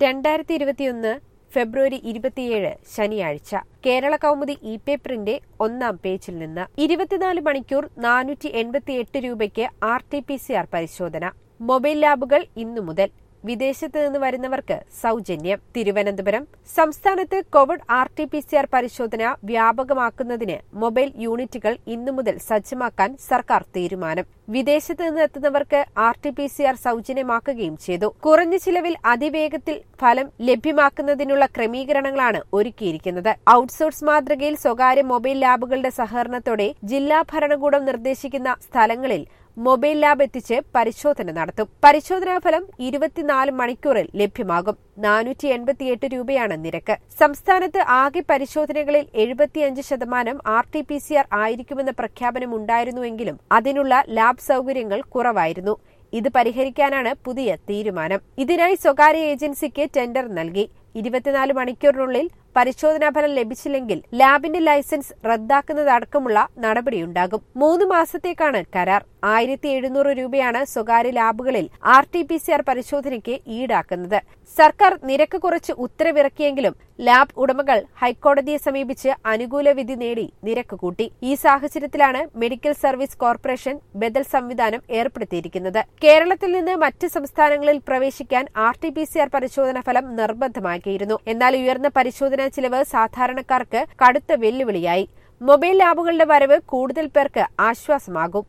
രണ്ടായിരത്തി ഇരുപത്തിയൊന്ന് ഫെബ്രുവരി ഇരുപത്തിയേഴ് ശനിയാഴ്ച കേരള കൗമുദി ഇ പേപ്പറിന്റെ ഒന്നാം പേജിൽ നിന്ന് ഇരുപത്തിനാല് മണിക്കൂർ നാനൂറ്റി എൺപത്തിയെട്ട് രൂപയ്ക്ക് R T P C R പരിശോധന മൊബൈൽ ലാബുകൾ ഇന്നു മുതൽ വിദേശത്ത് നിന്ന് വരുന്നവർക്ക് സൗജന്യം തിരുവനന്തപുരം സംസ്ഥാനത്ത് Covid R T P C R പരിശോധന വ്യാപകമാക്കുന്നതിന് മൊബൈൽ യൂണിറ്റുകൾ ഇന്നു മുതൽ സജ്ജമാക്കാൻ സർക്കാർ തീരുമാനം വിദേശത്ത് നിന്ന് എത്തുന്നവർക്ക് R T P C R സൗജന്യമാക്കുകയും ചെയ്തു കുറഞ്ഞ ചിലവിൽ അതിവേഗത്തിൽ ഫലം ലഭ്യമാക്കുന്നതിനുള്ള ക്രമീകരണങ്ങളാണ് ഒരുക്കിയിരിക്കുന്നത് ഔട്ട്സോഴ്സ് മാതൃകയിൽ സ്വകാര്യ മൊബൈൽ ലാബുകളുടെ സഹകരണത്തോടെ ജില്ലാ ഭരണകൂടം നിർദ്ദേശിക്കുന്ന സ്ഥലങ്ങളിൽ മൊബൈൽ ലാബ് എത്തിച്ച് പരിശോധന നടത്തും പരിശോധനാ ഫലം ഇരുപത്തിനാല് മണിക്കൂറിൽ ലഭ്യമാകും നാനൂറ്റി എൺപത്തിയെട്ട് രൂപയാണ് നിരക്ക് സംസ്ഥാനത്ത് ആകെ പരിശോധനകളിൽ എഴുപത്തിയഞ്ച് ശതമാനം R T P C R ആയിരിക്കുമെന്ന പ്രഖ്യാപനമുണ്ടായിരുന്നുവെങ്കിലും അതിനുള്ള ലാബ് സൗകര്യങ്ങൾ കുറവായിരുന്നു ഇത് പരിഹരിക്കാനാണ് പുതിയ തീരുമാനം ഇതിനായി സ്വകാര്യ ഏജൻസിക്ക് ടെൻഡർ നൽകി ഇരുപത്തിനാല് മണിക്കൂറിനുള്ളിൽ പരിശോധനാഫലം ലഭിച്ചില്ലെങ്കിൽ ലാബിന്റെ ലൈസൻസ് റദ്ദാക്കുന്നതടക്കമുള്ള നടപടിയുണ്ടാകും മൂന്ന് മാസത്തേക്കാണ് കരാർ ആയിരത്തി എഴുന്നൂറ് രൂപയാണ് സ്വകാര്യ ലാബുകളിൽ R T P C R പരിശോധനയ്ക്ക് ഈടാക്കുന്നത് സർക്കാർ നിരക്ക് കുറച്ച് ഉത്തരവിറക്കിയെങ്കിലും ലാബ് ഉടമകൾ ഹൈക്കോടതിയെ സമീപിച്ച് അനുകൂല വിധി നേടി നിരക്ക് കൂട്ടി ഈ സാഹചര്യത്തിലാണ് മെഡിക്കൽ സർവീസ് കോർപ്പറേഷൻ ബദൽ സംവിധാനം ഏർപ്പെടുത്തിയിരിക്കുന്നത് കേരളത്തിൽ നിന്ന് മറ്റ് സംസ്ഥാനങ്ങളിൽ പ്രവേശിക്കാൻ R T P C R പരിശോധന ഫലം നിർബന്ധമാക്കിയിരുന്നു എന്നാൽ ഉയർന്ന പരിശോധനാ ചിലവ് സാധാരണക്കാർക്ക് കടുത്ത വെല്ലുവിളിയായി മൊബൈൽ ലാബുകളുടെ വരവ് കൂടുതൽ പേർക്ക് ആശ്വാസമാകും